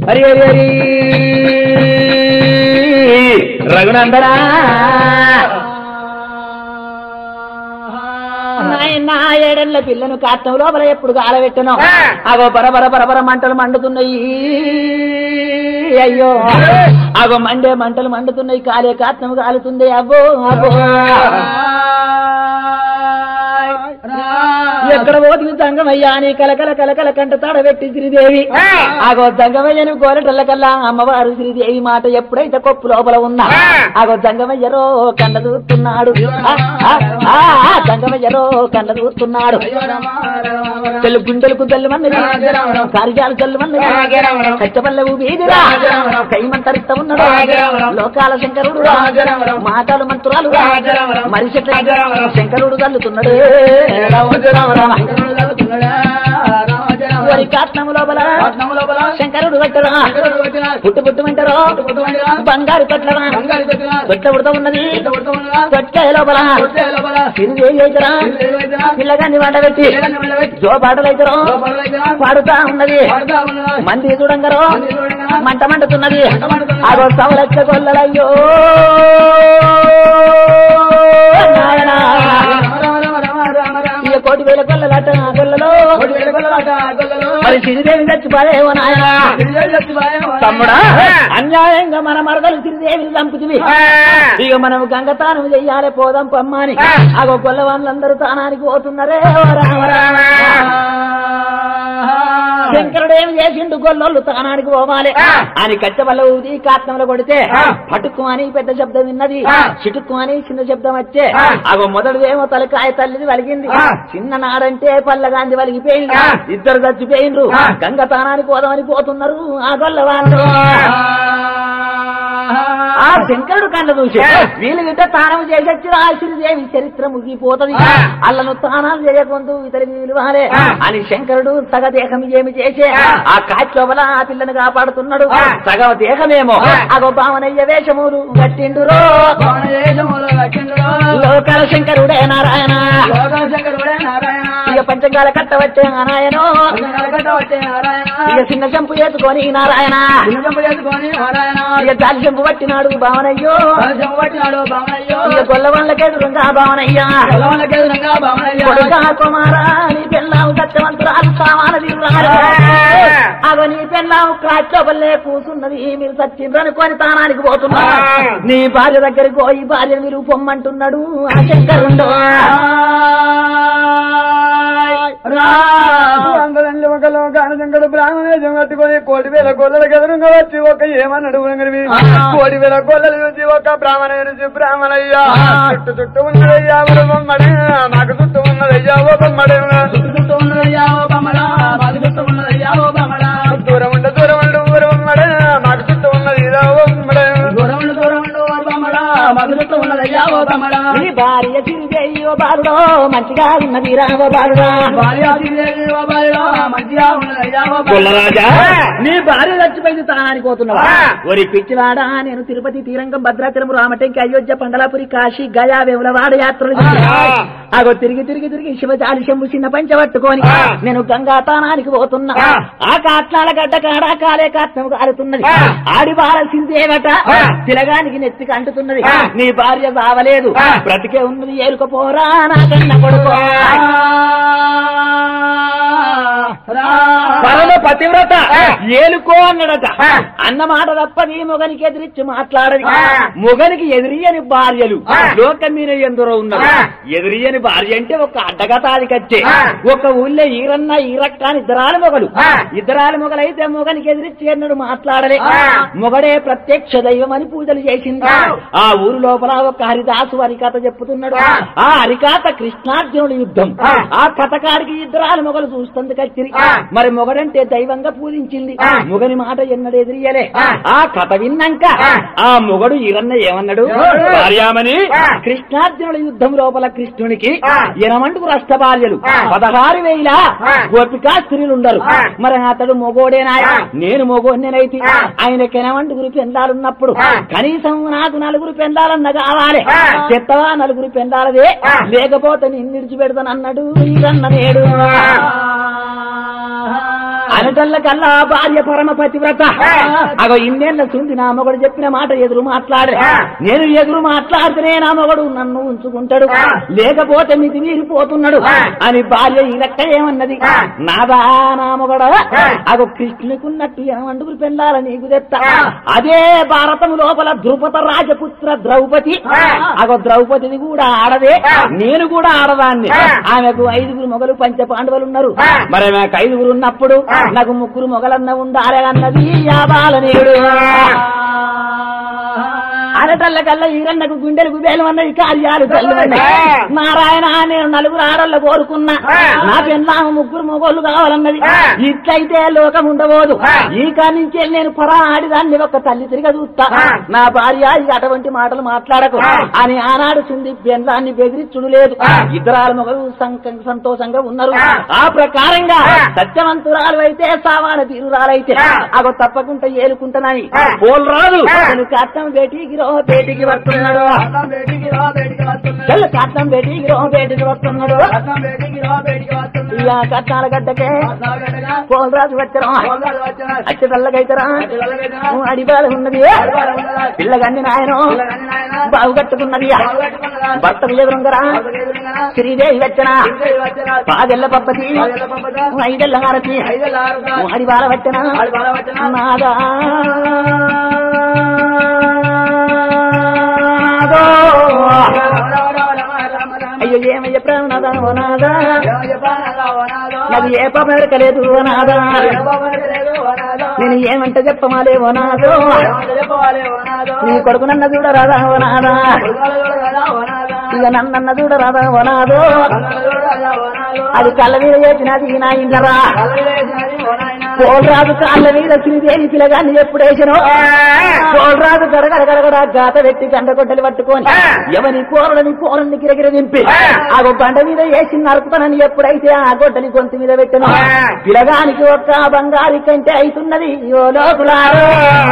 హరి హరి హరి రఘునందనా నాయన ఏడేళ్ల పిల్లను కాత్తం లోపల ఎప్పుడు కాలబెట్టను అగో బరబర బరబర మంటలు మండుతున్నాయి అయ్యో అగో మండే మంటలు మండుతున్నాయి కాలే కాత్తం కాలుతుంది అబ్బో అబ్బో ఎక్కడ పోతుంది దంగమయ్యా అని కలకల కలకల కంట తడబెట్టి శ్రీదేవి ఆగో దంగమయ్యను కోరటల్లకల్లా అమ్మవారు శ్రీదేవి మాట ఎప్పుడైతే కొప్పు లోపల ఉన్నా ఆగో దంగమయ్యరో కండ దూస్తున్నాడు ఆ, ఆ, ఆ, ఆ, దంగమయ్యరో కండ దూస్తున్నాడు తెల్లు గుండెలకు తెల్లమన్నది కార్యాలు తెల్లమన్నది కచ్చపల్లె వీధిరా కైమంతరిత ఉన్నాడు లోకాల శంకరుడు మాటలు మంత్రాలు మనిషి శంకరుడు తల్లుతున్నాడు వారి కాట్నము లోపల శంకరుడు కట్టరా పుట్టు పుట్టుమంటారో బంగారు కట్టరా కొట్ట ఉడత ఉన్నది కొట్ట లోపల తిరిగి అయితరా పిల్లగాన్ని వండబెట్టి జో పాటలైతరో పాడుతా ఉన్నది మంది చూడంగరో మంట మండుతున్నది అదో సవలచ్చ గొల్లలయ్యో నాయనా ఇక కోటి వేల గొల్లలాట గొల్లలో మరి సిరిదేవి చచ్చిపోయేవో నాయనా తమ్ముడా అన్యాయంగా మన మరదలు సిరిదేవిని చంపుతుంది ఇక మనం గంగతానం చెయ్యాలి పోదాం పమ్మని అగో కొల్ల వాళ్ళందరూ తానానికి పోతున్నారే ఓ రామ రామ శంకరుడు ఏం చేసిండు గొల్లోళ్ళు తానానికి పోవాలి అని కచ్చబల్ల ఊది కాత్నంలో కొడితే పటుక్కు అని పెద్ద శబ్దం విన్నది చిటుక్కు అని చిన్న శబ్దం వచ్చే అగో మొదటిదేమో తలకాయ తల్లిది వలిగింది చిన్న నాడంటే పల్లగాంది వలిగిపోయింది ఇద్దరు చచ్చిపోయిండ్రు గంగ తానానికి పోదామని పోతున్నారు ఆ గొల్ల వాళ్ళు ఆ శంకరుడు కళ్ళ చూసి వీళ్ళు గిట్ట తానం చేసొచ్చి రాశ్రీదేవి చరిత్ర ముగిపోతది అల్లను తానాలు చేయకుంటూ ఇతరికి విలువాలే అని శంకరుడు సగ దేహం ఏమి చేసే ఆ కాచి లోపల ఆ పిల్లను కాపాడుతున్నాడు సగ దేహమేమో అగో భావనయ్య వేషములు గట్టిండురో లోకల శంకరుడే నారాయణ ఇక పంచంగాల కట్టవచ్చే నారాయణో ఇక చిన్న చెంపు ఎత్తుకొని నారాయణ ఇక జాలి చెంపు పట్టినాడు భావనయ్యో ఇక గొల్ల వాళ్ళకెదురుగా భావనయ్యా కొడుకా కుమారా నీ పెళ్ళాము సత్యవంతురాలు సామానది అగో నీ పెళ్ళాము కాచోబల్లే కూసున్నది మీరు సత్యంద్రనుకొని తానానికి పోతున్నా నీ భార్య దగ్గరికి పోయి భార్య మీరు పొమ్మంటున్నాడు ఆ శంకరుండు అందరంలో ఒక లోకానుజంకడు బ్రాహ్మణేశం కట్టుకొని కోటి వేల గొల్లల గదురుగా వచ్చి ఒక ఏమన్నాడు ఉనగనివి కోటి వేల గొల్లలు చూసి ఒక బ్రాహ్మణ చూసి బ్రాహ్మణయ్యా చుట్టు చుట్టూ ఉన్నదయ్యా ఒక బొమ్మడే మాకు చుట్టూ ఉన్నదయ్యా ఓ బొమ్మడే దూరం ఉండ దూరం ఉండు ఊరు బొమ్మడే మాకు చుట్టూ ఉన్నది ఇదా ఓ బొమ్మడే నీ భార్య తిరిగేయి ఓ బాలుడో మంచిగా ఉన్నది రావ బాలుడా గొల్లరాజా నీ భార్య చచ్చిపోయింది తానానికి పోతున్నావా ఒరి పిచ్చివాడా నేను తిరుపతి తీరంగం భద్రాచలం రామటంకి అయోధ్య పండలాపురి కాశీ గయా వేములవాడ యాత్రలు చేశా. అగో తిరిగి తిరిగి తిరిగి శివజాలి శంభు చిన్న పంచ పట్టుకొని నేను గంగా తానానికి పోతున్నా ఆ కాట్లాల గడ్డ కాడా కాలే కాత్నం కాలుతున్నది ఆడి బాలసిందేవట తిలగానికి నెత్తికి అంటుతున్నది నీ భార్య సావలేదు బ్రతికే ఉన్నది ఏలుకపోరా నా కన్న కొడుకో పరమ పతివ్రత ఏలుకో అన్నడట అన్న మాట తప్పది మొగనికి ఎదిరించి మాట్లాడది మొగనికి ఎదిరియని భార్యలు లోకం మీద ఎందరో ఉన్నారు ఎదిరియని భార్య అంటే ఒక అడ్డగతాది కచ్చే ఒక ఊళ్ళో ఈరన్న ఈరక్క అని ఇద్దరాలు మొగలు ఇద్దరాలు మొగలైతే మొగనికి ఎదిరించి అన్నాడు మాట్లాడలే మొగడే ప్రత్యక్ష దైవం అని పూజలు చేసింది ఆ ఊరు లోపల ఒక హరిదాసు హరికథ చెప్పుతున్నాడు ఆ హరికథ కృష్ణార్జునుడి యుద్ధం ఆ కథకాడికి ఇద్దరాలు మొగలు చూస్తుంది కచ్చిరి మరి మొగడంటే దైవంగా పూజించింది మొగని మాట ఎన్నడు ఎదిరియలే ఆ కథ విన్నాక ఆ మొగడు ఈరన్న ఏమన్నాడు భార్యామని కృష్ణార్జునుల యుద్ధం లోపల కృష్ణునికి ఎనమంటుకు రష్ట భార్యలు పదహారు వేల గోపికా స్త్రీలు ఉండరు మరి అతడు మొగోడేనా నేను మొగోడినైతే ఆయనకి ఎనమంటుగురు పెందాలున్నప్పుడు కనీసం నాకు నలుగురు పెందాలన్న కావాలి చెత్తవా నలుగురు పెందాలదే లేకపోతే నిన్ను విడిచిపెడతాను అన్నాడు ఈరన్న నేడు అనటల్ల కల్లా భార్య పరమ పతివ్రత అగో ఇన్నేళ్ళ సుంది నా మొగడు చెప్పిన మాట ఎదురు మాట్లాడే నేను ఎదురు మాట్లాడితేనే నా మొగడు నన్ను ఉంచుకుంటాడు లేకపోతే మితి మీరిపోతున్నాడు అని భార్య ఈ లెక్క ఏమన్నది నాదా నా మొగడ అగో కృష్ణునికున్నట్టు ఏమండుగులు పెళ్ళాల నీకు తెత్తా అదే భారతము లోపల ద్రుపద రాజపుత్ర ద్రౌపది అగో ద్రౌపదిది కూడా ఆడదే నేను కూడా ఆడదాన్ని ఆమెకు ఐదుగురు మొగలు పంచ పాండవులు ఉన్నారు మరి నాకు ఐదుగురు ఉన్నప్పుడు నాకు ముగ్గురు మొగలన్న ఉండాలి అన్నది యాబాలనేడు అనటల్ల కల్లా ఈరన్నకు గుండెలు గుబేలు అన్నది కార్యాలు చల్లమన్నాయి నారాయణ నేను నలుగురు ఆడళ్ళ కోరుకున్నా నా పెన్నా ముగ్గురు మొగోళ్ళు కావాలన్నది ఇట్లయితే లోకం ఉండబోదు ఈ కానించే నేను పరా ఆడిదాన్ని ఒక తల్లి తిరిగి చూస్తా నా భార్య ఇక అటువంటి మాటలు మాట్లాడకు అని ఆనాడు చుంది బెందాన్ని బెదిరించుడు లేదు ఇద్దరాల మొగలు సంక- సంతోషంగా ఉన్నారు ఆ ప్రకారంగా సత్యవంతురాలు అయితే సామాన తీరురాలైతే అగో తప్పకుండా ఏలుకుంటానని పోల్ రాదు అతను కట్నం బేటీకి రో బేటీకి వస్తున్నాడు చెల్లు కట్నం బేటీకి రో బేటీకి వస్తున్నాడు ఇక కట్నాల గడ్డకే పోల్ రాజు వచ్చరా అచ్చి తెల్లగైతరా అడిబాల ఉన్నది పిల్లగన్ని నాయన బాగు కట్టుకున్నది భర్తకు ఎదురుంగరా శ్రీదేవి వచ్చిన పాదెల్ల పప్పతి ఐదెల్ల హారతి అడిబాల వచ్చిన నాదా అయ్యో ఏమయ్య ప్రాణదా ఓ నాదా నాకు ఏ పాప ఎరకలేదు ఓ నాదా నేను ఏమంట చెప్పమాలే ఓ నాదో నీ కొడుకు నన్న చూడరాదా ఓ నాదా ఇక నన్నన్న చూడరాదా ఓ నాదో అది కళ్ళ మీద చేసినది నా ఇంటరా పోలరాజు కాళ్ళ మీద శ్రీదేవి పిల్లగాన్ని ఎప్పుడు వేసినో పోలరాజు గడగడ గడగడ గాత పెట్టి గంట కొట్టలు పట్టుకొని ఎవని కూరలని కూరని గిరగిర దింపి ఆ బండ మీద వేసి నరుకుతానని ఎప్పుడైతే ఆ గొడ్డలి గొంతు మీద పెట్టను పిలగానికి ఒక్క బంగారి కంటే అవుతున్నది ఓ లోకులారో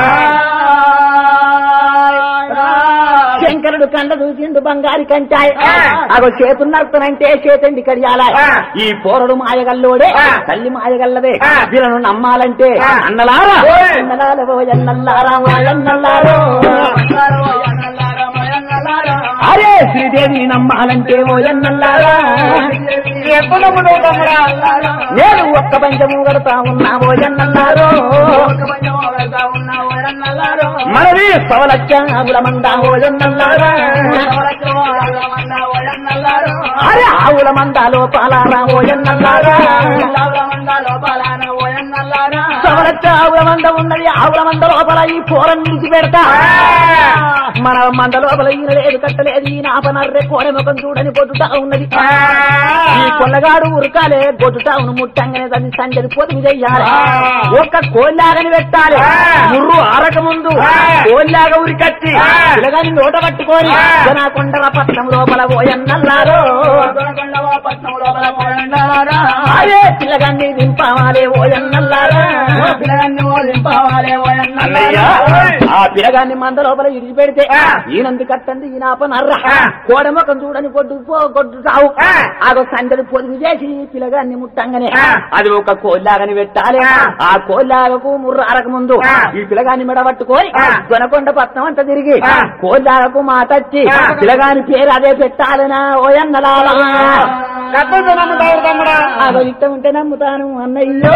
శంకరుడు కండ చూసిండు బంగారి కంటాయ్ అగో చేతులు నరుకుతానంటే చేతండి కడియాల ఈ పోరడు మాయగల్లోడే తల్లి మాయగల్లదే వీళ్ళను నమ్మాలంటే అన్నలారా అన్నలారా ఓ అన్నల్లారా ఓ అన్నల్లారో అరే శ్రీదేవి నమ్మాలంటే ఓ ఎన్నల్లారా నేను ఒక్క పంచము కడతా ఉన్నా ఓ ఎన్నల్లారో మనది సవలచ్చావుల మంద ఓ ఎన్నల్లారా అరే ఆవుల మంద లోపాలారా ఓ ఎన్నల్లారా సవలచ్చ ఆవుల మంద ఉన్నది ఆవుల మంద లోపల ఈ పూరం నిలిచి పెడతా మన మంద లోపల ఈయన లేదు కట్టలేదు ఈయన ఆపనర్రే కోరె ముఖం చూడని కొట్టుతా ఉన్నది ఈ కొల్లగాడు ఉరకాలే కొట్టుతావును ముట్టంగానే దాన్ని సంజరి పొదుపు చెయ్యాలి ఒక్క కోల్లాగని పెట్టాలి ముర్రు ఆరక ముందు కోల్లాగా ఉరికట్టి పిల్లగాని నోట పట్టుకొని జనాకొండల పట్నం లోపల పోయన్నల్లారో అదే పిల్లగాన్ని దింపావాలే ఓయన్నల్లారా అన్నయ్య, ఆ పిల్లగాన్ని మంద లోపల ఇడిచి పెడితే ఈయనంది కట్టండి ఈయన ఆపనర్ర కోడముఖం చూడని కొట్టు పో కొట్టు చావు ఆగో సందడి పొదుగు చేసి ఈ పిల్లగాన్ని ముట్టంగానే అది ఒక కోల్లాగని పెట్టాలి ఆ కోల్లాగకు ముర్ర అరక ముందు ఈ పిల్లగాన్ని మెడ పట్టుకొని కొనకొండ పట్నం అంతా తిరిగి కోల్లాగకు మాటచ్చి పిల్లగాని పేరు అదే పెట్టాలనా ఓయన్నలాలా అదో ఇష్టం ఉంటే నమ్ముతాను అన్నయ్యో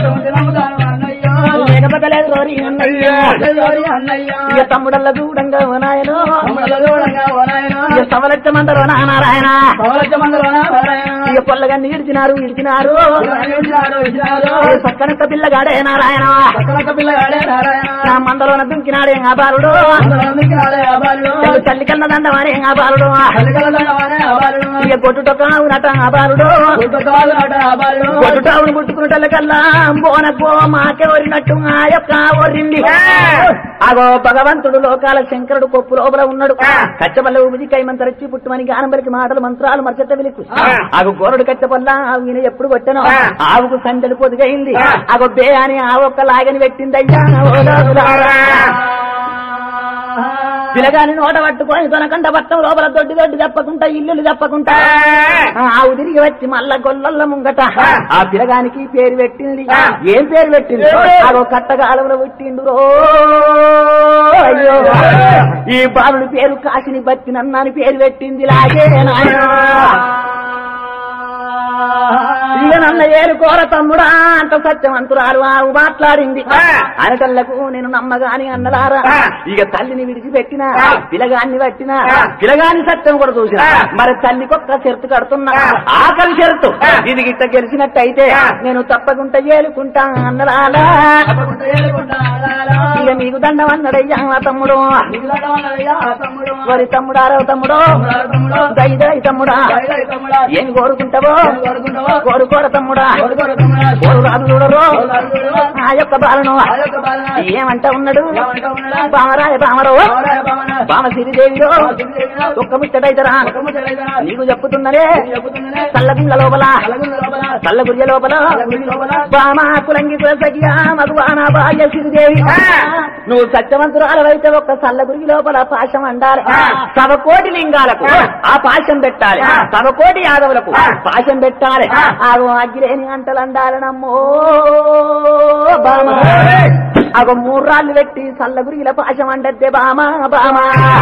లేకపోతే లేదు రోరి అన్నయ్యో ఇక తమ్ముడల్ల దూడంగా ఓ నాయనో ఇక సవలచ్చమందరో నారాయణ ఇక పొల్లగాన్ని ఇడిచినారు ఇడిచినారు ఇక పక్కనక్క పిల్లగాడే నారాయణ నా మందలోన దుంకినాడే ఆ బాలుడు తెల్లు తల్లి కన్న దండమానే ఆ బాలుడు ఇక కొట్టుటొక్క అవునట ఆ బాలుడు కొట్టుటావును ముట్టుకున్నటల్ల కల్లా బోనకో మాకే ఒరినట్టు ఆ యొక్క ఒరింది అగో భగవంతుడు లోకాల శంకరుడు కొప్పు లోపల ఉన్నాడు కచ్చబల్ల ఉమిది కైమంతరచ్చి పుట్టుమని గానంబలికి మాటలు మంత్రాలు మరచెట్ట విలుకు అగో గోరుడు కచ్చబల్ల ఈయన ఎప్పుడు కొట్టను ఆవుకు సందడి పొదిగైంది అగో బే అని ఆ ఒక్క లాగని పెట్టిందయ్యా ఓ లోకులారా. పిలగాని నోట పట్టుకొని తొనకంట పట్టం లోపల దొడ్డి దొడ్డి తప్పకుండా ఇల్లులు తప్పకుండా ఆవు తిరిగి వచ్చి మల్ల గొల్లల్ల ముంగట ఆ పిలగానికి పేరు పెట్టింది ఏం పేరు పెట్టింది అదో కట్టగాలంలో పుట్టిండు రో అయ్యో ఈ బాలుడి పేరు కాశిని బట్టి నన్నాని పేరు పెట్టింది లాగే నాయనా ఇక నన్న ఏలుకోర తమ్ముడా అంత సత్యవంతురాలు ఆవు మాట్లాడింది అనకల్లకు నేను నమ్మగాని అన్నలారా ఇక తల్లిని విడిచిపెట్టిన పిలగాన్ని పట్టిన పిలగాని సత్యం కూడా చూసిన మరి తల్లికొక్క షరతు కడుతున్నా ఆకలి షరతు ఇది గిట్ట గెలిచినట్టయితే నేను తప్పకుండా ఏలుకుంటా అన్నలారా ఇక నీకు దండం అన్నడయ్యా మా తమ్ముడు వరి తమ్ముడారో తమ్ముడు దైదై తమ్ముడా ఏం కోరుకుంటావో కోరుకోర తమ్ముడా కోరు రాదు చూడరు ఆ యొక్క బాలను ఏమంట ఉన్నాడు బామరాయ బామరో బామ సిరిదేవిలో ఒక్క ముచ్చటైతరా నీకు చెప్పుతున్నదే చల్లగుండ లోపల చల్ల గుర్య లోపల బామ కులంగి కులసగియా మగువాన భార్య సిరిదేవి నువ్వు సత్యవంతురాలవైతే ఒక్క చల్ల గురికి లోపల పాశం అండాలి సవకోటి లింగాలకు ఆ పాశం పెట్టాలి సవకోటి యాదవులకు పాశం పెట్టాలి ఆగో అగ్గిరేని అంటలు అండాలనమ్మో బామ అగో మూడు రాళ్ళు పెట్టి చల్ల గురిగిల పాశం అండద్దే బామ బామ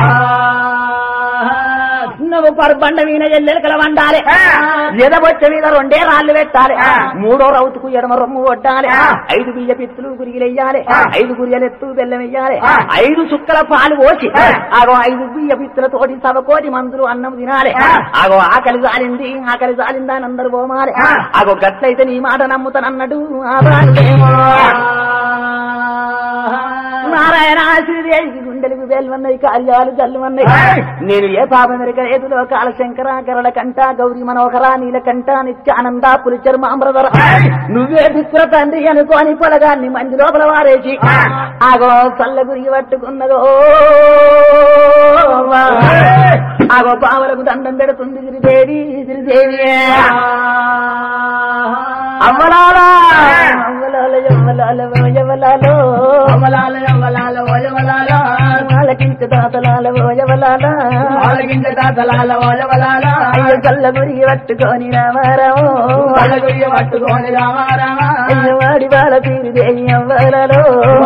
నువ్వు పరబండ మీద ఎల్లెలకల వండాలి ఎదబొచ్చ మీద రెండే రాళ్ళు పెట్టాలి మూడో రౌతుకు ఎడమ రొమ్ము కొట్టాలి ఐదు బియ్య పిత్తులు గురిగిలెయ్యాలి ఐదు గురియలెత్తు బెల్లం వెయ్యాలి ఐదు చుక్కల పాలు పోసి ఆగో ఐదు బియ్య పిత్తులతోటి సవకోటి మందులు అన్నం తినాలి ఆగో ఆకలి జాలింది ఆకలి జాలిందా అని అందరు పోమాలి ఆగో గట్లయితే నీ మాట నమ్ముతానన్నాడు ఆ బాలుడేమో. నారాయణ శ్రీదేవికి గుండెలకు వేలువన్నాయి కార్యాలు జల్లువన్నాయి నేను ఏ పాపం ఎరగలేదు లోకాల శంకర గరళ కంట గౌరీ మనోహర నీలకంఠ నిత్యానంద పులిచర్ మామ్రధర నువ్వే దిక్కుల తండ్రి అనుకోని పొలగాన్ని మంది లోపల వారేసి ఆగో చల్ల గురి పట్టుకున్నదో ఆగో పావలకు దండం పెడుతుంది గిరిదేవి గిరిదేవి అవ్వలాలా అవ్వలాల యవ్వలాల యవ్వలాలో వాళ్ళకించ దాతలాల ఓయవలాల అయ్య చల్ల గురి పట్టుకొని రామారావు పట్టుకోని రామారామా అయ్య వాడి వాళ్ళ తీరుదేవి అవ్వలలో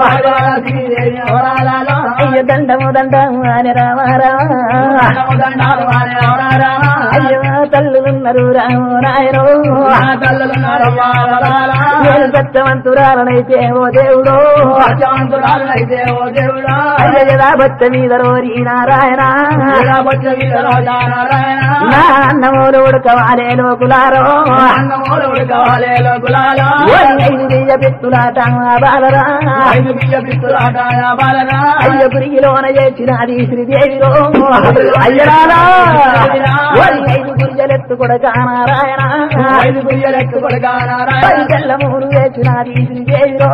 అయ్య దండము దండము అని రామారావా అయ్య తల్లులున్నారు రాము నాయనో నేను సత్యవంతురాలనైతే ఓ దేవుడో అయ్య యదా బచ్చ మీద రోరి నారాయణ నా అన్నమూలు ఉడకవాలే లోకులారో ఓరి ఐదు బియ్య పిత్తులాట బాలరా అయ్య గురిగిలోన చేసినది శ్రీదేవిలో అయ్యరారా ఓరి ఐదు గురిజలెత్తు కొడక నారాయణ పది తెల్లమూరు వేసినది శ్రీదేవిలో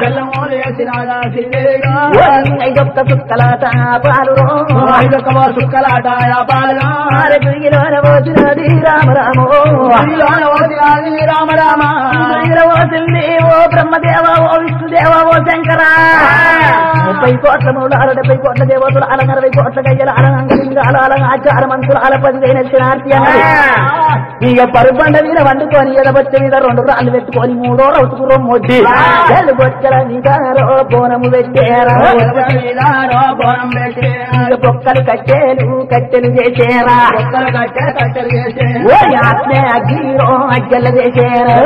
ఓరి ఐదొక్క సుక్కలాట పాలురో సుక్కలాట పాలగా ఆరు గురిగిలోన పోసినది రామరామో రామ రామ పోసింది ఓ బ్రహ్మదేవ ఓ విష్ణుదేవ ఓ శంకర ముప్పై కోట్ల మూడాలు డెబ్బై కోట్ల దేవతలు అల అరవై కోట్ల గయ్యల అలంగాల అల ఆచార మంత్రులు అల పదివేల శనార్థి అన్నది ఇక పరుబండ మీద వండుకొని ఎదబొచ్చ మీద రెండు రాళ్ళు పెట్టుకొని మూడో రౌతుకు రొమ్మొడ్డి చెల్లు బొచ్చల మీద బోనము పెట్టారా బోనం పెట్టి ఇక బొక్కలు కట్టేలు కట్టెలు చేసేరా ఒక్కరు కట్టే కట్టెలు చేసే ఓ ఆత్మే అగ్గిరో అగ్గెల చేసేరా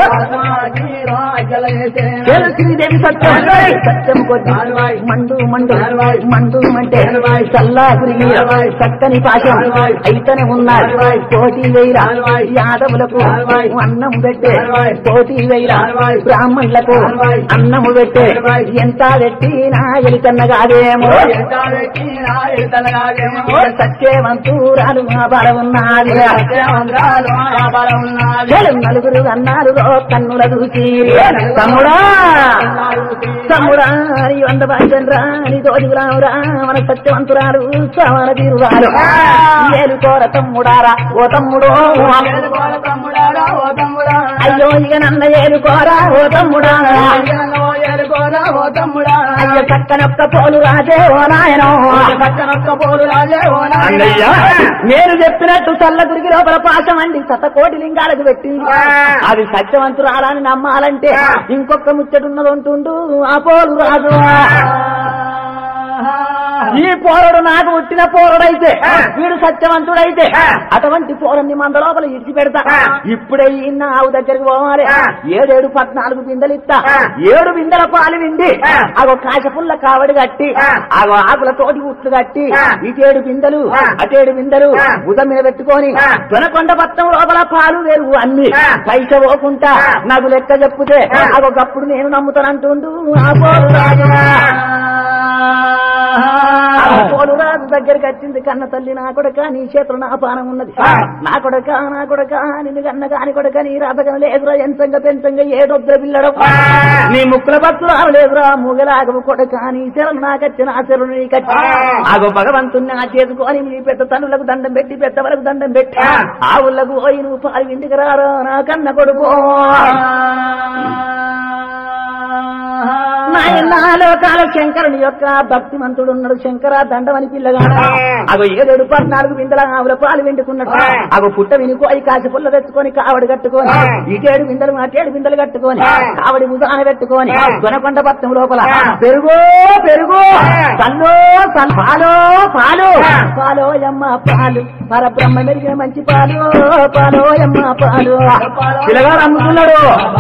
శ్రీదేవి సత్యం సత్యం కొద్ది మండు మండు మండు అంటే చల్లా గురిగి చక్కని పాశం అయితేనే ఉన్నారు కోటి వేయిరా యాదవులకు అన్నం పెట్టే కోటి వేయిరా బ్రాహ్మణులకు అన్నము పెట్టే ఎంత పెట్టినా ఎలికన్న కాదేమో సత్యవంతురాలు మా బల ఉన్నది చెలు నలుగురు అన్నారు కన్నుల చూసి తమ్ముడా తమ్ముడా నీ వంద భాషరా నీ తోడుగురావురా మన సత్యవంతురాలు సవన తీరురాలు ఏలుకోర తమ్ముడారా ఓ తమ్ముడో అయ్యో ఇక నన్న ఏలుకోరా ఓ తమ్ముడా ఏలుకోరా ఓ తమ్ముడా అయ్య చక్కనొక్క పోలు రాజే ఓ నాయనో పక్కనొక్క పోలు రాజే ఓ అన్నయ్య నేను చెప్పినట్టు చల్లగురికి లోపల పాశం అండి శత కోటి లింగాలకు పెట్టింది అది సత్యవంతురాలని నమ్మాలంటే ఇంకొక ముచ్చటున్నది ఉంటుండు ఆ పోలు రాజు ఈ పోరడు నాకు పుట్టిన పోరడైతే వీడు సత్యవంతుడైతే అటువంటి పోరన్ని మంద లోపల ఇడిచి పెడతా ఇప్పుడే ఈయన ఆవు దగ్గరికి పోవాలి ఏడేడు పద్నాలుగు బిందెలు ఇస్తా ఏడు బిందెల పాలు విండి అగో కాశపుల్ల కావడి కట్టి అగో ఆకుల తోటి ఉట్లు కట్టి ఇటేడు బిందెలు అటేడు బిందెలు ఉదం మీద పెట్టుకొని దొనకొండ పత్రం లోపల పాలు వేరు అన్ని పైస పోకుంటా నాకు లెక్క చెప్పుతే అగో గప్పుడు నేను నమ్ముతానంటుండు ఆ పోరు రాజు ఆ పోలు రాజు దగ్గరికి వచ్చింది కన్న తల్లి నా కొడక నీ చేతులు నా పానం ఉన్నది నా కొడక నా కొడక నిన్ను కన్న కాని కొడక నీ రాతకం లేదురా ఎంతంగా పెంచంగా ఏడొద్ద పిల్లడం నీ ముక్కుల భక్తులు ఆడలేదురా మూగలాగవు కొడక నీ చెరలు నాకచ్చి నా చెరలు నీకచ్చి ఆగో భగవంతుని ఆ చేసుకొని నీ పెద్ద తనులకు దండం పెట్టి పెద్దవరకు దండం పెట్టి ఆవులకు పోయి నువ్వు పాలు ఇంటికి రారా నా కన్న కొడుకో నాయనాలోకాల శంకరుని యొక్క భక్తిమంతుడు ఉన్నాడు శంకర దండమని పిల్లగాడు అగో ఏడేడు పద్నాలుగు బిందెల ఆవుల పాలు వెండుకున్నాడు అగో పుట్ట వినుకోయి కాసి పుల్ల తెచ్చుకొని కావడి కట్టుకొని ఇటేడు బిందెలు అటేడు బిందెలు కట్టుకొని కావడి ముదాన పెట్టుకొని దొనకొండ పత్రం లోపల పెరుగో పెరుగు కల్లో కల్- పాలో పాలు పాలోయమ్మ పాలు పరబ్రహ్మ మెరిగిన మంచి పాలు పాలోయమ్మ పాలు పిల్లగాడు అమ్ముతున్నాడు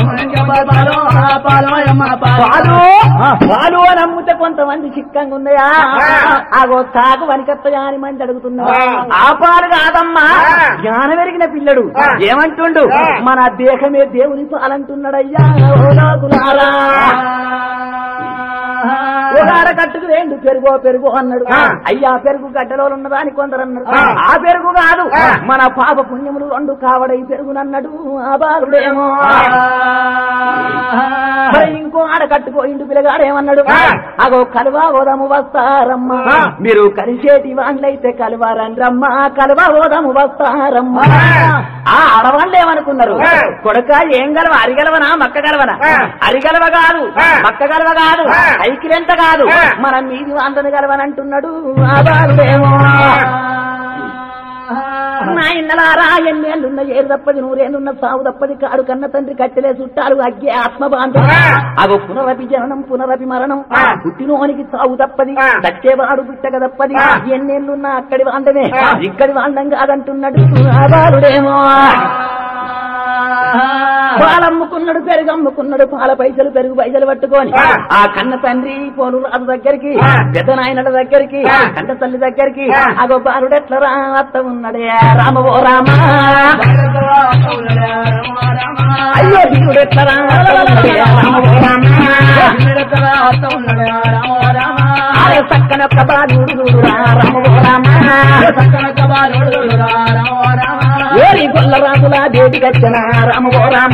పాలు పాలు అని అమ్ముతే కొంతమంది చిక్కంగా ఉన్నాయా ఆగో తాగు వనికత్తయా అని మంది అడుగుతున్నారు ఆ పాలు కాదమ్మా జ్ఞానం పెరిగిన పిల్లడు ఏమంటుండు మన దేహమే దేవుని పాలంటున్నాడయ్యా ఓ లోకులారా. ఉగార కట్టుకు వేండు పెరుగో పెరుగు అన్నాడు అయ్యా పెరుగు గడ్డలో ఉన్నదా అని కొందరు అన్నారు ఆ పెరుగు కాదు మన పాప పుణ్యములు రెండు కావడై పెరుగునన్నాడు ఆ బాలుడేమో మరి ఇంకో ఆడ కట్టుకోయిండు పిల్లగాడు ఏమన్నాడు అగో కలువా ఓదము వస్తారమ్మా మీరు కలిసేటి వాళ్ళైతే కలువారండ్రమ్మా కలువా ఓదము వస్తారమ్మా ఆ ఆడవాళ్ళు ఏమనుకున్నారు కొడక ఏం గలవ అరిగలవనా మక్క గలవనా అరిగలవ కాదు మక్క గలవ కాదు ఐకిలెంత కాదు మనం మీది వాళ్ళని గలవనంటున్నాడు ఆ బాలుడేమో నా ఇన్నలారా ఎన్నేళ్ళున్న ఏడు తప్పది నూరేళ్ళున్న సాగు తప్పది కాడు కన్న తండ్రి కట్టెలే చుట్టాలు అగ్గే ఆత్మ బాంధవ అగో పునరపి జననం పునరపి మరణం పుట్టినోనికి సాగు తప్పది చచ్చేవాడు పుట్టక తప్పది ఎన్నేళ్ళున్న అక్కడి వాండమే ఇక్కడి వాండం కాదంటున్నాడు ఆధారుడేమో పాలమ్ముకున్నాడు పెరుగు అమ్ముకున్నాడు పాల పైసలు పెరుగు పైసలు పట్టుకొని ఆ కన్న తండ్రి పోలు రాజు దగ్గరికి పెద్ద నాయనల దగ్గరికి కన్న తల్లి దగ్గరికి అగో బాలుడు ఎట్లా రా అత్త ఉన్నాడే రామ ఓ రామ అయ్యో దేవుడు ఎట్లా రా అత్త ఉన్నాడే రామ ఓ రామ అరే చక్కన ఒక్క బాలుడు చూడురా రామ ఓ రామ ఓరి గొల్ల రాజుల దేవి గచ్చన రామ ఓ రామ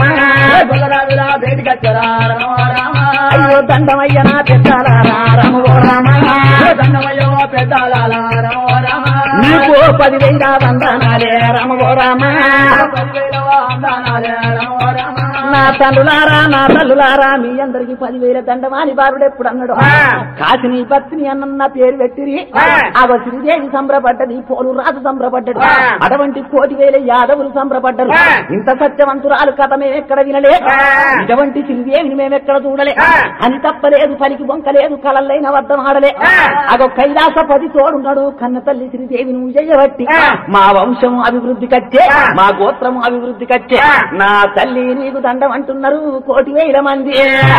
అయ్యో దండమయ్య నా పెద్దాలారా రామ ఓ రామ నీకు పదివేల వందనాలే రామ ఓ రామ నా తండ్రులారా నా తల్లులారా మీ అందరికి పదివేల దండమాని బారుడు ఎప్పుడు అన్నాడు కాసిని పత్ని అన్న పేరు పెట్టిరి ఆ శ్రీదేవి సంబరపడ్డది పోలు రాజు సంబరపడ్డాడు అటువంటి కోటి వేల యాదవులు సంబరపడ్డారు ఇంత సత్యవంతురాలు కథ మేమెక్కడ వినలే ఇటువంటి శ్రీదేవిని మేమెక్కడ చూడలే అని తప్పలేదు పలికి బొంకలేదు కలల్లైన వద్దం ఆడలే అగో కైలాసపతి తోడున్నాడు కన్న తల్లి శ్రీదేవిని విజయబట్టి మా వంశం అభివృద్ధి కచ్చే మా గోత్రం అభివృద్ధి కచ్చే నా తల్లి నీకు దండం అంటున్నారు కోటి వేల మంది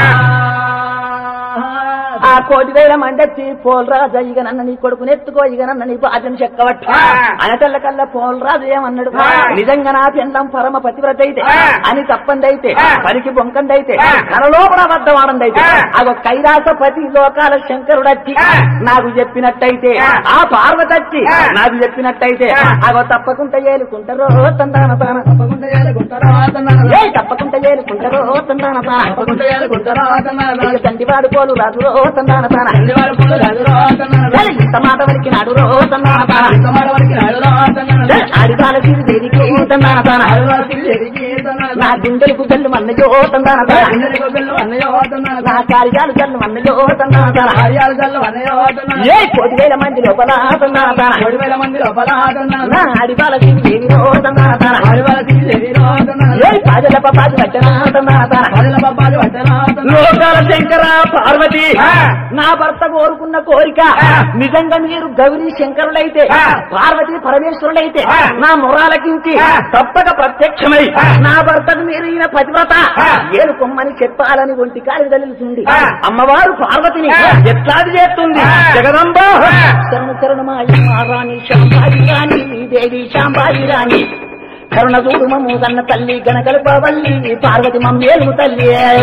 ఆ కోటి వేల మంది వచ్చి పోలరాజు ఇక నన్న నీ కొడుకుని ఎత్తుకో ఇక నన్న నీ బాధ్యం చెక్కవట్టు అనటల్ల కల్లా పోలరాజు ఏమన్నాడు నిజంగా నా పిండం పరమ పతివ్రత అయితే అని తప్పందైతే పనికి బొంకందైతే కలలోపల అబద్ధమాడందైతే అగో కైలాసపతి లోకాల శంకరుడు వచ్చి నాకు చెప్పినట్టయితే ఆ పార్వతి వచ్చి నాకు చెప్పినట్టయితే అగో తప్పకుండా ఏలుకుంటారో తందాన తాన ఏ తప్పకుండా ఏలుకుంటారో తందాన తాన అయ్యో తండ్రి వాడు పోలు రాజు రో తందాన తాన ఏ ఇంత మాట వరికి నాడు రో తందాన తాన ఏ ఆడిపాల సిరి దేవికి తందాన తాన నా గుండెలకు బెల్లు మన్నయో తందాన తాన నా కార్యాలు జల్లు మన్నయో తందాన తాన ఏ కోటి వేల మంది లోపల తందాన తాన నా అడిపాల దేవిలో తందాన తాన ఏ పాదల పాది వచ్చనా తందాన తాన లోకాల శంకర పార్వతి నా భర్త కోరుకున్న కోరిక నిజంగా మీరు గౌరీ శంకరులైతే పార్వతి పరమేశ్వరులైతే నా మొరాలకించి తప్పక ప్రత్యక్షమై నా భర్తకు మీరు ఈయన పతివ్రత ఏలుకొమ్మని చెప్పాలని ఒంటి కాలి తల్లిస్తుంది అమ్మవారు పార్వతిని ఎట్లాది చేస్తుంది జగదంబ శరణు శరణు రాణి శాంబాయి రాణి దేవి శాంబాయి రాణి కరుణ చూడు మమ్ము కన్న తల్లి గణకల్పవల్లి పార్వతి మమ్మేలు తల్లి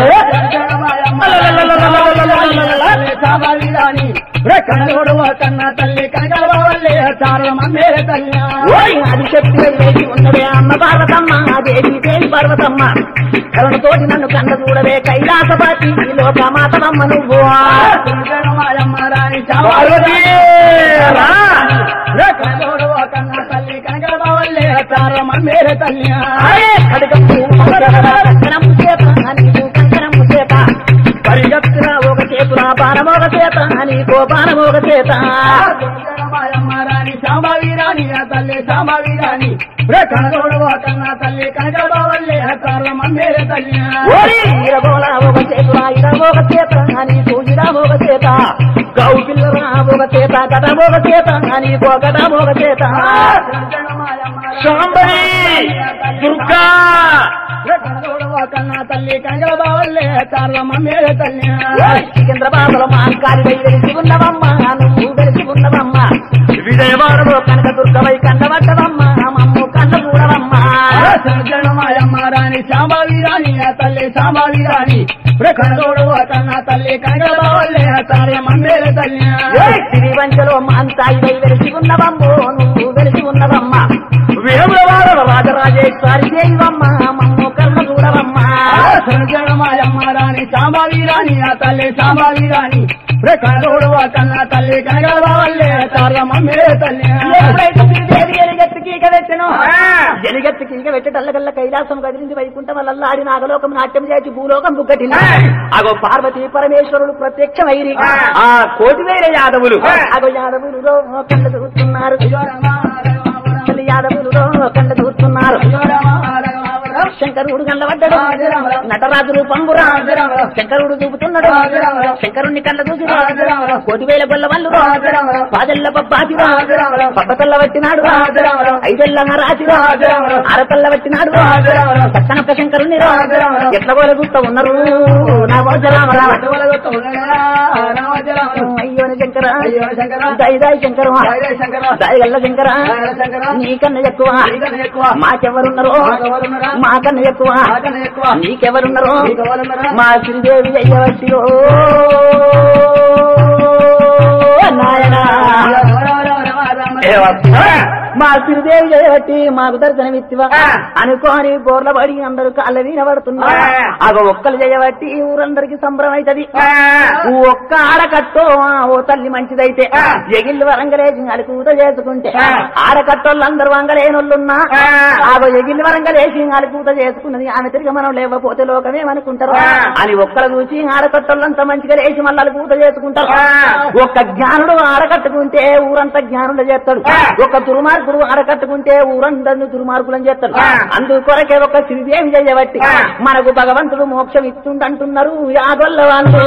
కన్న తల్లి కనకలవల్లే చారమమ్మేల తల్లి ఓయ్ ఆదిశక్తి వేసి ఉన్నదే అమ్మ పార్వతమ్మ దేవి దేవి పార్వతమ్మ కరుణతోటి నన్ను కన్న చూడవే కైలాసపాతి లోకమాతమ్మ నువ్వు పార్వతీ, రా. కన్న తల్లి కనకలవల్లే చారమమ్మేల తల్లి ఆయే కడగము కంకణము చేత నీకు కంకణము చేత పరిగెత్తున ఒక చేతున బాణం ఒక చేత నీకో బాణం ఒక చేత రాణి శాంబావి రాణి ఆ తల్లి శాంబావి రాణి కనకోడు కన్న తల్లి కనకలవల్లే చారమమ్మేల తల్లి ఓరి ఇరగోల ఒక చేతున ఇరవ ఒక చేత నీకు ఇరవ ఒక చేత గౌ పిల్లరా ఒక చేత గటం ఒక చేత నీకో గటం ఒక చేత శాంబరి దుర్గా కన్నా తల్లి కంగళ బావల్లే చార్లమ్మేల తల్లి సికింద్రబాబులో మాంకారి వెలిసి ఉన్నవమ్మ నువ్వు వెలిసి ఉన్నవమ్మ విజయవాడలో కనక దుర్గవై కన్నబడ్డవమ్మ మమ్ము కన్న చూడవమ్మ మాయమ్మ రాణి శాంబావి రాణి ఆ తల్లి శాంబావి రాణి కనగోడు కన్నా తల్లి కంగళ బావల్లే చార్లమ్మేల తల్లి సిరివంచలో మాంకాయి వెలిసి ఉన్నవమ్మో నువ్వు వెలిసి ఉన్నవమ్మ వేములవాడలో రాజరాజేశ్వరి దేవమ్మ మమ్ము కన్న చూడవమ్మ మాయమ్మ రాణి శాంబావి రాణి ఆ తల్లి శాంబావి రాణి కనగోడు కన్నా తల్లి కంగళ బావల్లే చార్లమ్మేల తల్లి ఎప్పుడైతే శ్రీదేవి ఎలిగెత్తికి ఈక పెట్టెనో ఎలిగెత్తికి ఈక పెట్టటల్లకల్లా కైలాసం కదిలింది వైకుంఠం వల్ల ఆడి నాగలోకం నాట్యం చేసి భూలోకం బుగ్గటింది అగో పార్వతి పరమేశ్వరుడు ప్రత్యక్షమైరి ఆ కోటి వేల యాదవులు అగో యాదవులు కండ చూస్తున్నారు యాదవులు కండ చూస్తున్నారు శంకరుడు కళ్ళబడ్డాడు నటరాజు రూపంబురా శంకరుడు చూపుతున్నాడు శంకరుణ్ణి కళ్ళ చూసి కోటి వేల గొల్ల వాళ్ళు పాదెల్ల పబ్బాతిరా పబ్బతల్ల పట్టినాడు ఐదెల్ల రాతిరా అరపల్ల పట్టినాడు పక్కనొక్క శంకరుణ్ణి ఎట్ల గోల చూస్తా ఉన్నారు నా భోజరామరా అయ్యోని శంకర దయదాయి శంకర దయగల్ల శంకర నీకన్నా ఎక్కువ మాకెవరున్నారో మాకన్నా ఎక్కువ నీకెవరున్నారో మా శ్రీదేవి అయ్యవచ్చిరో నాయనా మా శ్రీదేవి చేయబట్టి మాకు దర్శనమిత్తివా అనుకోని బోర్ల పడి అందరూ కాళ్ళ వినబడుతున్నారు అగ ఒక్కలు చేయబట్టి ఊరందరికి సంబరం అవుతుంది ఒక్క ఆడకట్టో ఓ తల్లి మంచిదైతే ఎగిళ్ళు వరంగలేసి అలుకూత చేసుకుంటే ఆడకట్టోళ్ళందరూ వంగలేనోళ్ళున్నా ఆగో ఎగిళ్ళు వరంగలేసి అలుకూత చేసుకున్నది ఆమె తిరిగి మనం లేకపోతే లోకమేమనుకుంటారు అని ఒక్కరు చూసి ఆడకట్టోళ్ళంతా మంచిగా లేచి మళ్ళీ అలుకూత చేసుకుంటారు ఒక్క జ్ఞానుడు ఆడకట్టుకుంటే ఊరంతా జ్ఞానులు చేస్తాడు ఒక దుర్మార్గుడు ఆడకట్టుకుంటే ఊరందరిని దుర్మార్గులని చేస్తాడు అందుకొరకే ఒక శ్రీదేవి చేయబట్టి మనకు భగవంతుడు మోక్షం ఇస్తుండంటున్నారు యాగొల్ల వాళ్ళు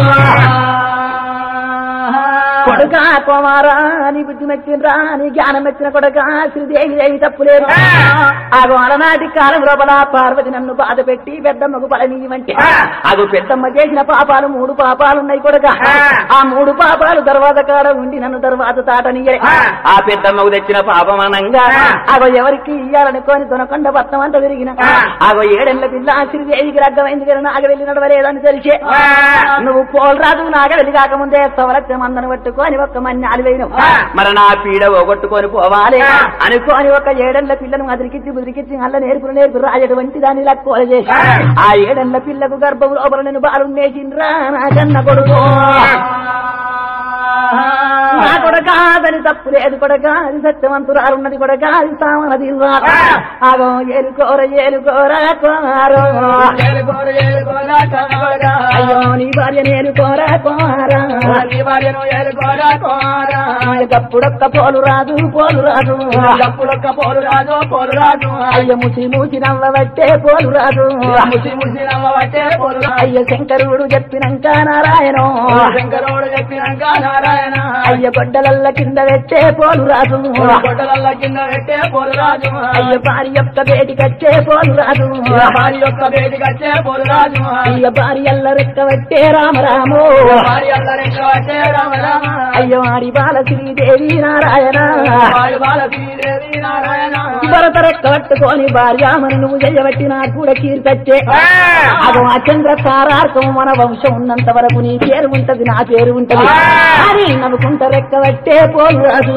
కొడుక కుమారా నీ బుద్ధి మెచ్చిండ్రా నీ జ్ఞానం మెచ్చిన కొడుక శ్రీదేవి దేవి తప్పులేదు ఆగో అలనాటి కాలం లోపల పార్వతి నన్ను బాధ పెట్టి పెద్దమ్మకు పడనీయమంటే ఆగో పెద్దమ్మ చేసిన పాపాలు మూడు పాపాలు ఉన్నాయి కొడుక ఆ మూడు పాపాలు తర్వాత కాడ ఉండి నన్ను తర్వాత తాటనీయలే ఆ పెద్దమ్మకు తెచ్చిన పాపం అనంగా ఆగో ఎవరికి ఇయ్యాలనుకోని దొనకొండ పట్నం అంతా తిరిగిన ఆగో ఏడెళ్ళ పిల్ల శ్రీదేవికి రగ్గమైంది కదా నాగ వెళ్ళి నడవలేదని తెలిసే నువ్వు పోలరాజు నాగ వెళ్ళి కాకముందే సవలత్య మందను పట్టుకొని ఒక్క మన్ని అలివేయను మరి నా పీడ పోగొట్టుకొని పోవాలి అనుకోని ఒక ఏడెళ్ళ పిల్లను అదిరికిచ్చి బుదిరికిచ్చి అల్ల నేర్పులు నేర్పు రాజటువంటి దాన్ని లక్కువ చేసి ఆ ఏడెళ్ళ పిల్లకు గర్భం లోపల నేను బాలుండేసిండ్రా నా కన్న కొడుకు నా కొడక అదని తప్పు లేదు కొడక అది సత్యవంతురాలున్నది కొడక అది సామనది అగో ఏలుకోర ఏలుకోర కోరో ఏలుకోరు, ఏలుకోరా, కోరా. అయ్యో నీ భార్య నేను కోర కోరా నీ భార్యను ఏలుకోరా, కోరా. తప్పుడొక్క పోలు రాదు పోలు రాదు డప్పులొక్క పోరు రాజు పోరు రాజు అయ్య ముసి మూసి నవ్వబట్టే పోలు రాదు ముసి ముసి నవ్వబట్టే పోరు రాజు అయ్య శంకరుడు చెప్పినాక నారాయణ శంకరుడు చెప్పినాక నారాయణ అయ్య గొడ్డలల్ల కింద పెట్టే పోలు రాదు గొడ్డలల్ల కింద పెట్టే పోరు రాజు అయ్య భార్య యొక్క బేటికచ్చే పోలు రాదు భార్య యొక్క బేటికి వచ్చే పోరు రాజు అయ్య భార్యల్ల రెక్క పెట్టే రామరామో భార్య అల్లరెక్క వచ్చే రామ రామ అయ్య వారి బాల శ్రీదేవి నారాయణ వారి బాల శ్రీదేవి నారాయణ భరత రెక్క పట్టుకొని భార్యామని నువ్వు చేయబట్టి నాకు కూడా కీర్తచ్చే అదో అచంద్ర తారార్కం మన వంశం ఉన్నంత వరకు నీ పేరు ఉంటది నా పేరు ఉంటది అని నవ్వుకుంట రెక్క పట్టే పోలు రాదు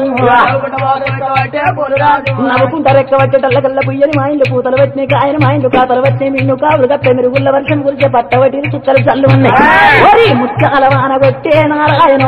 పట్టే పోరు రాజు నవ్వుకుంట రెక్క పట్టేటల్ల కల్ల పుయ్యని మా ఇంట్లో పూతలు వచ్చినాయి కాయన మా ఇంట్లో కాతలు వచ్చినాయి నిన్ను కావులు కప్పే మెరుగుళ్ళ వర్షం గురించి పట్టవటి చుక్కలు చల్లు ఉన్నాయి ఓరి ముత్యాల వాన కొట్టే నారాయణ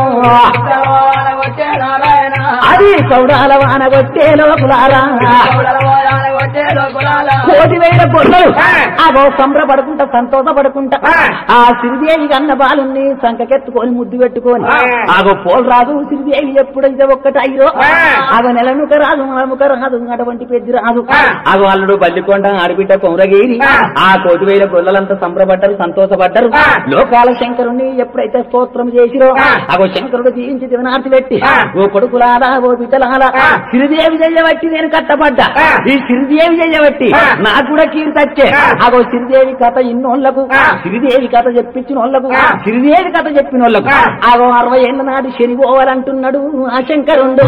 వచ్చే నారాయణ అది చౌడాల వాన కొట్టే లోకులారా వచ్చే లోపల కోటి వేల పొల్లలు అగో సంబరపడుకుంటా సంతోషపడుకుంటా ఆ సిరిదేవి కన్న బాలుని సంకకెత్తుకొని ముద్దు పెట్టుకొని ఆగో పోలు రాదు సిరిదేవి ఎప్పుడైతే ఒక్కటి అయ్యో ఆగో నెలముక రాదు మనముక రాదు అటువంటి పెద్ద రాదు ఆగో అల్లుడు బల్లికొండ ఆడబిడ్డ కొమరగిరి ఆ కోటి వేల గొల్లలంతా సంబరపడ్డారు సంతోషపడ్డారు లోకాల శంకరుణ్ణి ఎప్పుడైతే స్తోత్రం చేసిరో ఆగో శంకరుడు జీవించి దివనార్తి పెట్టి ఓ కొడుకులారా ఓ బిడ్డలారా సిరిదేవి చెయ్యబట్టి నేను కట్టబడ్డా ఈ సిరిదేవి చెయ్యబట్టి నాకు కూడా కీర్తచ్చే అగో సిరిదేవి కథ ఇన్నోళ్లకు సిరిదేవి కథ చెప్పించిన వాళ్ళకు సిరిదేవి కథ చెప్పిన వాళ్ళకు అగో అరవై ఏళ్ళ నాటి శని పోవాలంటున్నాడు ఆ శంకరుండు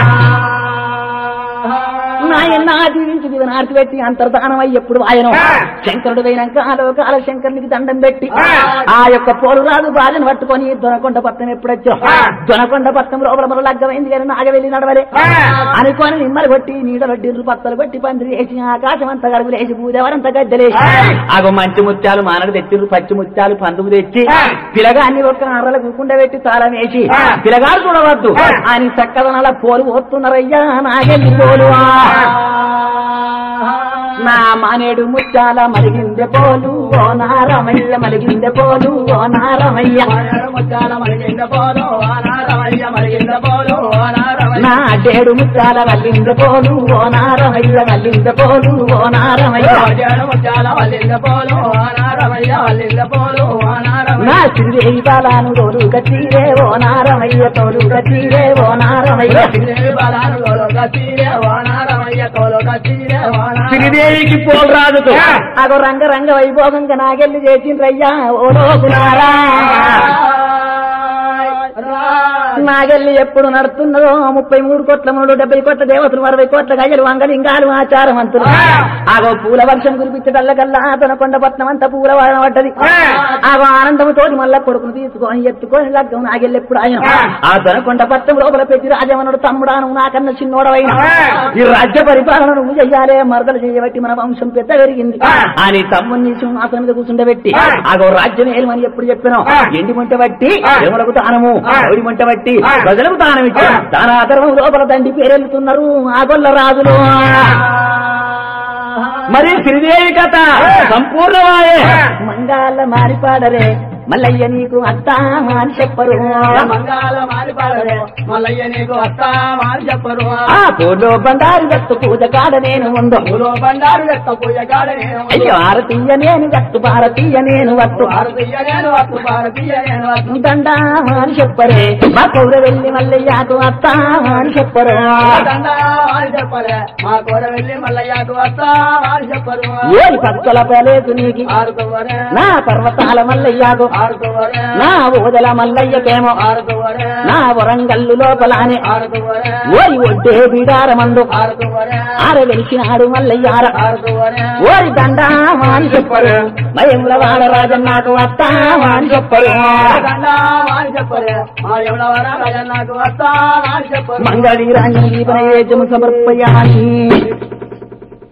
నాయన జీవించి దివనార్తి పెట్టి అంతర్ధానం అయ్యి ఎప్పుడు ఆయన శంకరుడు పోయినాక ఆ లోకాల శంకరునికి దండం పెట్టి ఆ యొక్క పోలు రాదు బాధను పట్టుకొని దొనకొండ పట్టణం ఎప్పుడొచ్చో దొనకొండ పట్టణం లోపల మన లగ్గమైంది కానీ నాగవెళ్ళి నడవలే అనుకొని నిమ్మలు కొట్టి నీడలు డిర్రు పత్తలు కొట్టి పందిరి వేసి ఆకాశం అంతా గడుగులేసి పూజవరంతా గద్దెలేసి ఆగో మంచి ముత్యాలు మానడు తెచ్చిర్రు పచ్చి ముత్యాలు పందుకు తెచ్చి పిలగాన్ని ఒక అర్రల కూకుండా పెట్టి తాళం వేసి పిలగాడు చూడవద్దు ఆయన చక్కదనాల పోలు పోతున్నారయ్యా నాగెళ్ళి పోలు నా మానేడు ముత్యాల మలిగిందె పోలు ఓ నారమయ్య మలిగిందె పోలు ఓ నారమయ్య ముత్యాల మరిగింద పోలు ఆనారమయ్య మరిగింద పోలు ఆనారమయ్య నా అడ్డేడు ముత్యాల వల్లిందె పోలు ఓ నారమయ్య వల్లిందె పోలు ఓ నారమయ్య రాజాడు ముత్యాల వల్లింద పోలు ఆనారమయ్య వల్లింద పోలు ఆనారమయ్య నా శ్రీదేవి బాలాను తోలు కట్టిరే ఓ నారమయ్య తోలు కట్టిరే ఓ నారమయ్య శ్రీదేవికి పోలు రాదు అగో రంగ రంగ వైభోగంగా నాగెళ్ళి చేసిండ్రయ్యా ఓ లోకులారా నాగెళ్ళి ఎప్పుడు నడుతున్నదో ముప్పై మూడు కోట్ల మూడు డెబ్బై కోట్ల దేవతలు అరవై కోట్ల గయ్యలు వంగలింగాలు ఆచారవంతులు ఆగో పూల వర్షం కురిపించటల్లకల్లా తనకొండ పట్నం అంతా పూల వాడన పడ్డది ఆగో ఆనందముతో మళ్ళా కొడుకును తీసుకొని ఎత్తుకొని లగ్గం నాగెళ్ళి ఎప్పుడు ఆయన ఆ తనకొండ పట్నం లోపల పెట్టి రాజవనుడు తమ్ముడాను నాకన్నా చిన్నోడవైన ఈ రాజ్య పరిపాలన నువ్వు చెయ్యాలే మరదలు చేయబట్టి మన వంశం పెద్ద పెరిగింది అని తమ్ముని సింహాసనం మీద కూర్చుండబెట్టి ఆగో రాజ్యం ఏమని ఎప్పుడు చెప్పినావు ఎండి ముంట బట్టి ఎములకు తానము ఎవడి ముంట బట్టి ప్రజలకు దానం ఇచ్చాం దాన ఆధారం లోపల దండి పేరెళ్తున్నారు ఆగొల్ల రాజులు మరి శ్రీదేవి కథ సంపూర్ణమాయే మంగాల మారిపాడరే మల్లయ్య నీకు అత్తా అని చెప్పరు మంగాళ మారిపాడరే మల్లయ్య నీకు వస్తా మారి చెప్పరు ఆ పూలో బండారు గట్టు పూజ కాడ నేను ఉందో పూలో బండారు లెక్క పూజ కాడ నేను అయ్యో ఆరతీయ నేను గట్టు భారతీయ నేను వత్తు భారతీయ నేను వస్తు భారతీయ నేను వస్తు దండా అని చెప్పరే మా కౌర వెళ్ళి మల్లయ్యకు అత్తా అని చెప్పరు దండా అని చెప్పలే మా కూర వెళ్ళి మల్లయ్యకు వస్తా అని చెప్పరు ఏది పక్కల పలేదు నీకి ఆరుకోవరే నా పర్వతాల మల్లయ్యకు ఆరుకోవరే నా ఓదల మల్లయ్యకేమో ఆరుకోవరే నా వరంగల్లు లోపలానే ఆరుకోవరే ఓరి ఒడ్డే బిడారమందు ఆరుకోవరే ఆర వెలిసినాడు మల్లయ్యార ఆరుకోవరే ఓరి దండా అని చెప్పరు మయముల వాడ రాజన్నాకు అత్తా అని చెప్పరు దండా అని చెప్పరే మా ఎవడవరా రాజా నాకు వస్తా అని చెప్పరు మంగళి రాణి సమర్పయామి